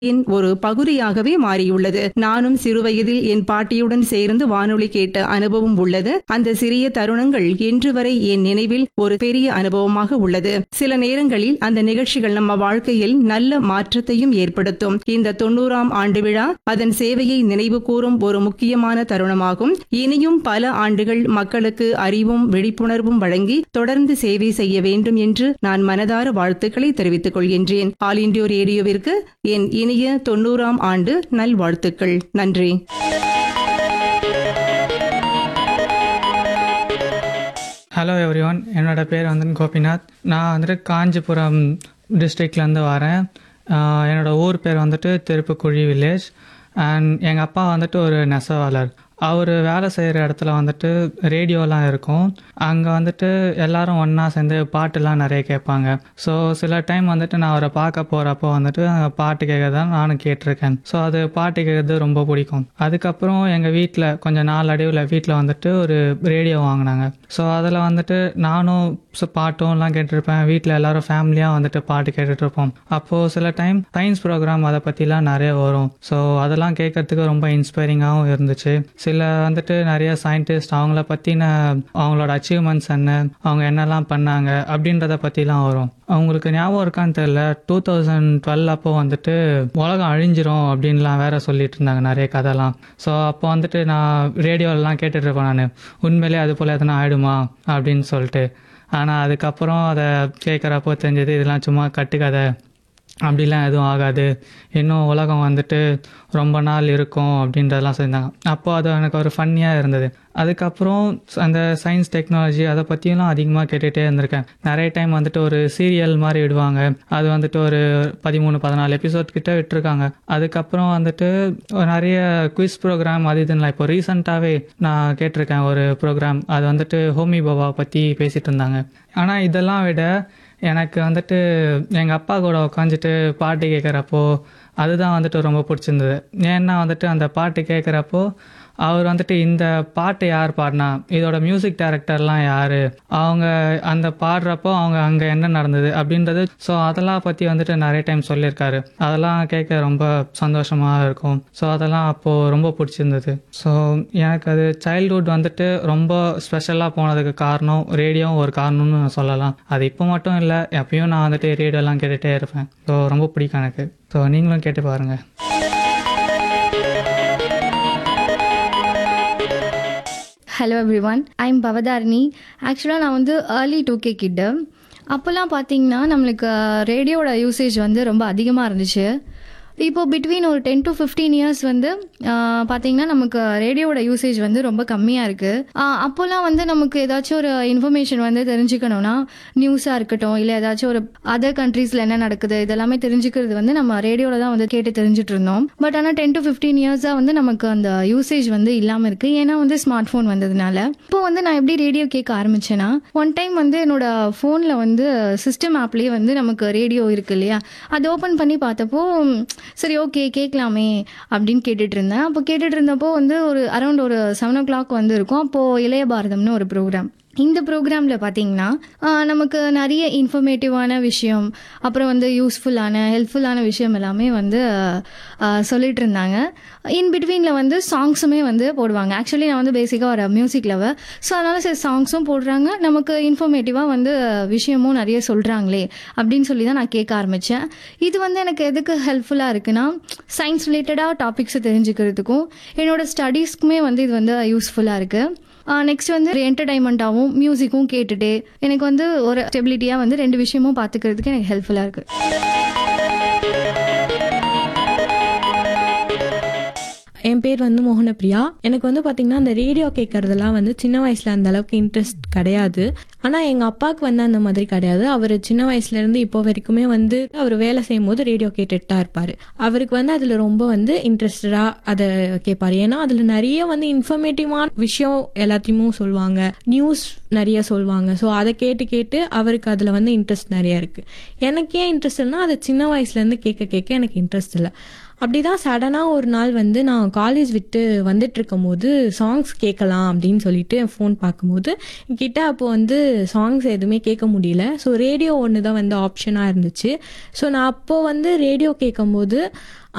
இன் ஒரு பகுதியாகவே மாறியுள்ளது நானும் சிறுவயதில் என் பாட்டியுடன் சேர்ந்து வானொலி கேட்ட அனுபவம் உள்ளது அந்த சிறிய தருணங்கள் இன்று வரை என் நினைவில் ஒரு பெரிய அனுபவமாக உள்ளது சில நேரங்களில் அந்த நிகழ்ச்சிகள் நம்ம வாழ்க்கையில் நல்ல மாற்றத்தையும் ஏற்படுத்தும் இந்த தொண்ணூறாம் ஆண்டு விழா அதன் சேவையை நினைவு கூறும் ஒரு முக்கியமான தருணமாகும் இனியும் பல ஆண்டுகள் மக்களுக்கு அறிவும் விழிப்புணர்வும் வழங்கி தொடர்ந்து சேவை செய்ய வேண்டும் என்று நான் மனதார வாழ்த்துக்களை தெரிவித்துக் கொள்கின்றேன் ஆல் இண்டியோ ரேடியோவிற்கு என் இனிய தொண்ணூறாம் ஆண்டு நல்வாழ்த்துக்கள் நன்றி ஹலோ எவ்ரி ஒன் என்னோட பேர் வந்து கோபிநாத் நான் வந்துட்டு காஞ்சிபுரம் டிஸ்ட்ரிக்ட்லேருந்து வரேன் ஆஹ் என்னோட ஊர் பேர் வந்துட்டு திருப்புக்குழி வில்லேஜ் அண்ட் எங்கள் அப்பா வந்துட்டு ஒரு நெசவாளர் அவர் வேலை செய்கிற இடத்துல வந்துட்டு ரேடியோலாம் இருக்கும் அங்கே வந்துட்டு எல்லாரும் ஒன்றா சேர்ந்து பாட்டுலாம் நிறைய கேட்பாங்க ஸோ சில டைம் வந்துட்டு நான் அவரை பார்க்க போகிறப்போ வந்துட்டு அங்க பாட்டு கேட்கறத நானும் கேட்டிருக்கேன் ஸோ அது பாட்டு கேட்கறது ரொம்ப பிடிக்கும் அதுக்கப்புறம் எங்கள் வீட்டில் கொஞ்சம் நாள் அடைவில் வீட்டில் வந்துட்டு ஒரு ரேடியோ வாங்கினாங்க ஸோ அதில் வந்துட்டு நானும் ஸோ பாட்டும்லாம் கேட்டிருப்பேன் வீட்டில் எல்லாரும் ஃபேமிலியாக வந்துட்டு பாட்டு கேட்டுட்டு இருப்போம் அப்போது சில டைம் சயின்ஸ் ப்ரோக்ராம் அதை பற்றிலாம் நிறைய வரும் ஸோ அதெல்லாம் கேட்கறதுக்கு ரொம்ப இன்ஸ்பைரிங்காகவும் இருந்துச்சு சில வந்துட்டு நிறைய சயின்டிஸ்ட் அவங்கள பற்றின அவங்களோட அச்சீவ்மெண்ட்ஸ் என்ன அவங்க என்னெல்லாம் பண்ணாங்க அப்படின்றத பற்றிலாம் வரும் அவங்களுக்கு ஞாபகம் இருக்கான்னு தெரியல டூ தௌசண்ட் டுவெல் அப்போ வந்துட்டு உலகம் அழிஞ்சிரும் அப்படின்லாம் வேற சொல்லிட்டு இருந்தாங்க நிறைய கதைலாம் ஸோ அப்போ வந்துட்டு நான் ரேடியோலலாம் கேட்டுட்டு இருப்பேன் நான் உண்மையிலே அது போல் எதனா ஆயிடுமா அப்படின்னு சொல்லிட்டு ஆனால் அதுக்கப்புறம் அதை கேட்குறப்போ தெரிஞ்சது இதெல்லாம் சும்மா கட்டுக்கதை அப்படிலாம் எதுவும் ஆகாது இன்னும் உலகம் வந்துட்டு ரொம்ப நாள் இருக்கும் அப்படின்றதெல்லாம் சொல்லியிருந்தாங்க அப்போ அது எனக்கு ஒரு ஃபன்னியாக இருந்தது அதுக்கப்புறம் அந்த சயின்ஸ் டெக்னாலஜி அதை பற்றியெல்லாம் அதிகமாக கேட்டுகிட்டே இருந்திருக்கேன் நிறைய டைம் வந்துட்டு ஒரு சீரியல் மாதிரி விடுவாங்க அது வந்துட்டு ஒரு பதிமூணு பதினாலு எபிசோட் கிட்ட விட்டுருக்காங்க அதுக்கப்புறம் வந்துட்டு நிறைய குவிஸ் ப்ரோக்ராம் அது இதுன்னு இப்போ ரீசெண்டாகவே நான் கேட்டிருக்கேன் ஒரு ப்ரோக்ராம் அது வந்துட்டு ஹோமி பாபா பற்றி பேசிகிட்டு இருந்தாங்க ஆனால் இதெல்லாம் விட எனக்கு வந்துட்டு எங்கள் அப்பா கூட உட்காந்துட்டு பாட்டு கேட்குறப்போ அதுதான் வந்துட்டு ரொம்ப பிடிச்சிருந்தது ஏன்னா வந்துட்டு அந்த பாட்டு கேட்குறப்போ அவர் வந்துட்டு இந்த பாட்டு யார் பாடினா இதோட மியூசிக் டைரக்டர்லாம் யார் அவங்க அந்த பாடுறப்போ அவங்க அங்கே என்ன நடந்தது அப்படின்றது ஸோ அதெல்லாம் பற்றி வந்துட்டு நிறைய டைம் சொல்லியிருக்காரு அதெல்லாம் கேட்க ரொம்ப சந்தோஷமாக இருக்கும் ஸோ அதெல்லாம் அப்போது ரொம்ப பிடிச்சிருந்தது ஸோ எனக்கு அது சைல்ட்ஹுட் வந்துட்டு ரொம்ப ஸ்பெஷலாக போனதுக்கு காரணம் ரேடியோவும் ஒரு காரணம்னு சொல்லலாம் அது இப்போ மட்டும் இல்லை எப்பயும் நான் வந்துட்டு ரேடியோலாம் கேட்டுகிட்டே இருப்பேன் ஸோ ரொம்ப பிடிக்கும் எனக்கு ஸோ நீங்களும் கேட்டு பாருங்கள் hello everyone I'm Bhavatharini ஆக்சுவலாக நான் வந்து ஏர்லி டூ கே கிட்டு அப்போல்லாம் பார்த்தீங்கன்னா நம்மளுக்கு ரேடியோட யூசேஜ் வந்து ரொம்ப அதிகமாக இருந்துச்சு இப்போ பிட்வீன் ஒரு டென் டு ஃபிஃப்டீன் இயர்ஸ் வந்து ஆஹ், பார்த்தீங்கன்னா நமக்கு ரேடியோட யூசேஜ் வந்து ரொம்ப கம்மியாக இருக்குது அப்போல்லாம் வந்து நமக்கு ஏதாச்சும் ஒரு இன்ஃபர்மேஷன் வந்து தெரிஞ்சுக்கணும்னா நியூஸாக இருக்கட்டும் இல்லை ஏதாச்சும் ஒரு அதர் கண்ட்ரீஸில் என்ன நடக்குது இதெல்லாமே தெரிஞ்சுக்கிறது வந்து நம்ம ரேடியோவில் தான் வந்து கேட்டு தெரிஞ்சுட்டு இருந்தோம் பட் ஆனால் டென் டு ஃபிஃப்டீன் இயர்ஸாக வந்து நமக்கு அந்த யூசேஜ் வந்து இல்லாமல் இருக்குது ஏன்னா வந்து ஸ்மார்ட் ஃபோன் வந்ததுனால இப்போ வந்து நான் எப்படி ரேடியோ கேட்க ஆரம்பிச்சேன்னா ஒன் டைம் வந்து என்னோட ஃபோனில் வந்து சிஸ்டம் ஆப்லேயே வந்து நமக்கு ரேடியோ இருக்கு இல்லையா அது ஓப்பன் பண்ணி பார்த்தப்போ ம், சரி ஓகே கேட்கலாமே அப்படின்னு கேட்டுட்டு இருந்தேன் அப்போ கேட்டுட்டு இருந்தப்போ வந்து ஒரு அரௌண்ட் ஒரு செவன் ஓ கிளாக் வந்து இருக்கும் அப்போது இளைய பாரதம்னு ஒரு ப்ரோக்ராம் இந்த ப்ரோக்ராமில் பார்த்தீங்கன்னா ஆஹ், நமக்கு நிறைய இன்ஃபர்மேட்டிவான விஷயம் அப்புறம் வந்து யூஸ்ஃபுல்லான ஹெல்ப்ஃபுல்லான விஷயம் எல்லாமே வந்து ஆஹ், சொல்லிட்டு இருந்தாங்க இன் பிட்வீனில் வந்து சாங்ஸுமே வந்து போடுவாங்க ஆக்சுவலி நான் வந்து பேசிக்காக ஒரு மியூசிக் லவர் ஸோ அதனால் சரி சாங்ஸும் போடுறாங்க நமக்கு இன்ஃபர்மேட்டிவாக வந்து விஷயமும் நிறைய சொல்கிறாங்களே அப்படின்னு சொல்லி தான் நான் கேட்க ஆரம்பித்தேன் இது வந்து எனக்கு எதுக்கு ஹெல்ப்ஃபுல்லாக இருக்குன்னா சயின்ஸ் ரிலேட்டடாக டாபிக்ஸை தெரிஞ்சுக்கிறதுக்கும் என்னோட ஸ்டடீஸ்க்குமே வந்து இது வந்து யூஸ்ஃபுல்லாக இருக்குது நெக்ஸ்ட் வந்து ஒரு என்டர்டைன்மெண்ட்டாகவும் மியூசிக்கும் கேட்டுட்டு எனக்கு வந்து ஒரு ஸ்டெபிலிட்டியாக வந்து ரெண்டு விஷயமும் பார்த்துக்கிறதுக்கு எனக்கு ஹெல்ப்ஃபுல்லாக இருக்குது என் பேர் வந்து மோகனப்பிரியா எனக்கு வந்து பார்த்திங்கன்னா அந்த ரேடியோ கேட்குறதெல்லாம் வந்து சின்ன வயசில் அந்த அளவுக்கு இன்ட்ரெஸ்ட் கிடையாது ஆனால் எங்கள் அப்பாவுக்கு வந்து அந்த மாதிரி கிடையாது அவர் சின்ன வயசுலேருந்து இப்போ வரைக்குமே வந்து அவர் வேலை செய்யும் போது ரேடியோ கேட்டுட்டு தான் இருப்பார் அவருக்கு வந்து அதில் ரொம்ப வந்து இன்ட்ரெஸ்டடாக அதை கேட்பார் ஏன்னா அதில் நிறைய வந்து இன்ஃபர்மேட்டிவான விஷயம் எல்லாத்தையுமே சொல்லுவாங்க நியூஸ் நிறைய சொல்லுவாங்க ஸோ அதை கேட்டு கேட்டு அவருக்கு அதில் வந்து இன்ட்ரெஸ்ட் நிறைய இருக்குது எனக்கு ஏன் இன்ட்ரெஸ்ட்னா அதை சின்ன வயசுலேருந்து கேட்க கேட்க எனக்கு இன்ட்ரெஸ்ட் இல்லை அப்படிதான் சடனாக ஒரு நாள் வந்து நான் காலேஜ் விட்டு வந்துட்டு இருக்கும்போது சாங்ஸ் கேட்கலாம் அப்படின்னு சொல்லிட்டு ஃபோன் பார்க்கும்போது கிட்ட அப்போ வந்து சாங்ஸ் எதுவுமே கேட்க முடியல ஸோ ரேடியோ ஒன்று தான் வந்து ஆப்ஷனாக இருந்துச்சு ஸோ நான் அப்போ வந்து ரேடியோ கேட்கும்போது